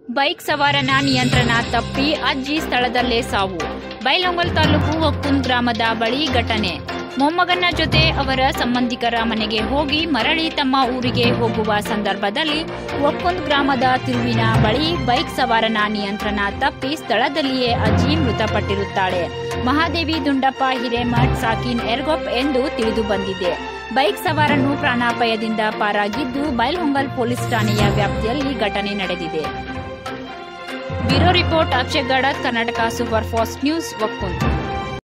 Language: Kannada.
ಬೈಕ್ ಸವಾರನ ನಿಯಂತ್ರಣ ತಪ್ಪಿ ಅಜ್ಜಿ ಸ್ಥಳದಲ್ಲೇ ಸಾವು ಬೈಲಹೊಂಗಲ್ ತಾಲೂಕು ಒಕ್ಕುಂದ್ ಗ್ರಾಮದ ಬಳಿ ಘಟನೆ ಮೊಮ್ಮಗನ ಜೊತೆ ಅವರ ಸಂಬಂಧಿಕರ ಮನೆಗೆ ಹೋಗಿ ಮರಳಿ ತಮ್ಮ ಊರಿಗೆ ಹೋಗುವ ಸಂದರ್ಭದಲ್ಲಿ ಒಕ್ಕುಂದ್ ಗ್ರಾಮದ ತಿರುವಿನ ಬಳಿ ಬೈಕ್ ಸವಾರನ ನಿಯಂತ್ರಣ ತಪ್ಪಿ ಸ್ಥಳದಲ್ಲಿಯೇ ಅಜ್ಜಿ ಮೃತಪಟ್ಟಿರುತ್ತಾಳೆ ಮಹಾದೇವಿ ದುಂಡಪ್ಪ ಹಿರೇಮಠ್ ಸಾಕಿನ್ ಎರ್ಗೊಪ್ ಎಂದು ತಿಳಿದು ಬಂದಿದೆ ಬೈಕ್ ಸವಾರನು ಪ್ರಾಣಾಪಾಯದಿಂದ ಪಾರಾಗಿದ್ದು ಬೈಲ್ಹೊಂಗಲ್ ಪೊಲೀಸ್ ಠಾಣೆಯ ವ್ಯಾಪ್ತಿಯಲ್ಲಿ ಘಟನೆ ನಡೆದಿದೆ bureau report Akshay Gadad Karnataka super fast news ಒಕ್ಕುಂದ್